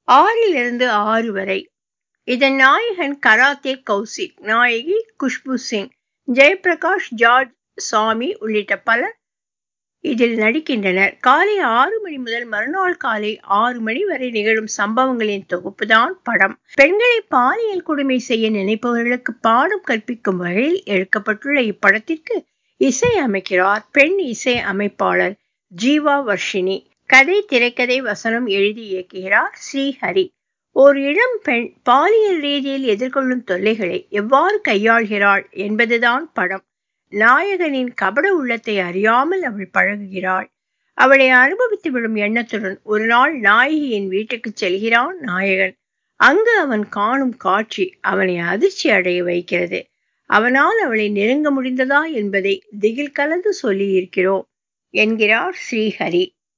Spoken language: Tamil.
ஆறிலிருந்து ஆறு வரை இதன் நாயகன் கராத்தே கௌசிக் நாயகி குஷ்பு சிங் ஜெயபிரகாஷ் ஜார்ஜ் சாமி உள்ளிட்ட பலர் இதில் நடிக்கின்றனர் காலை ஆறு மணி முதல் மறுநாள் காலை ஆறு மணி வரை நிகழும் சம்பவங்களின் தொகுப்புதான் படம் பெண்களை பாலியல் கொடுமை செய்ய நினைப்பவர்களுக்கு பாடம் கற்பிக்கும் வகையில் எடுக்கப்பட்டுள்ள இப்படத்திற்கு இசை அமைக்கிறார் பெண் இசை அமைப்பாளர் ஜீவா வர்ஷினி கதை திரைக்கதை வசனம் எழுதி இயக்குகிறார் ஸ்ரீஹரி ஒரு இளம் பெண் பாலியல் ரீதியில் எதிர்கொள்ளும் தொல்லைகளை எவ்வாறு கையாள்கிறாள் என்பதுதான் படம் நாயகனின் கபட உள்ளத்தை அறியாமல் அவள் பழகுகிறாள் அவளை அனுபவித்து விடும் எண்ணத்துடன் ஒரு நாள் நாயகியின் வீட்டுக்கு செல்கிறான் நாயகன் அங்கு அவன் காணும் காட்சி அவனை அதிர்ச்சி அடைய வைக்கிறது அவனால் அவளை நெருங்க முடிந்ததா என்பதை திகில் கலந்து சொல்லியிருக்கிறோம் என்கிறார் ஸ்ரீஹரி